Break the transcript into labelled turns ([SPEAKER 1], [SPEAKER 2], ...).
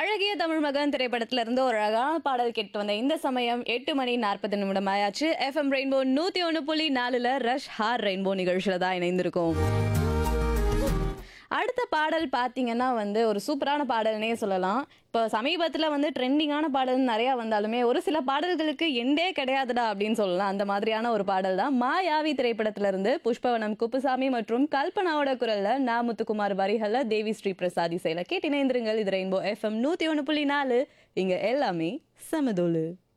[SPEAKER 1] அழகிய தமிழ் மகன் திரைப்படத்துல இருந்து ஒரு அழகான பாடல் கேட்டு வந்த இந்த சமயம் எட்டு மணி நாற்பது நிமிடம் ஆயாச்சு எஃப்எம் ரெயின்போ நூத்தி ஒன்று புள்ளி நாலுல ரஷ் ஹார் ரெயின்போ நிகழ்ச்சியில தான் இணைந்திருக்கோம் அடுத்த பாடல் பார்த்தீங்கன்னா வந்து ஒரு சூப்பரான பாடல்னே சொல்லலாம் இப்போ சமீபத்தில் வந்து ட்ரெண்டிங்கான பாடல் நிறையா வந்தாலுமே ஒரு சில பாடல்களுக்கு எண்டே கிடையாதுடா அப்படின்னு சொல்லலாம் அந்த மாதிரியான ஒரு பாடல் தான் மாயாவி திரைப்படத்துல இருந்து புஷ்பவனம் குப்புசாமி மற்றும் கல்பனாவோட குரல்ல நா முத்துக்குமார் வரிகள்ல தேவி ஸ்ரீ பிரசாத் இசையில கேட்டு இணைந்திருங்கள் இது ரெயின்போ எஃப்எம் நூற்றி ஒன்று புள்ளி நாலு இங்கே எல்லாமே சமதோலு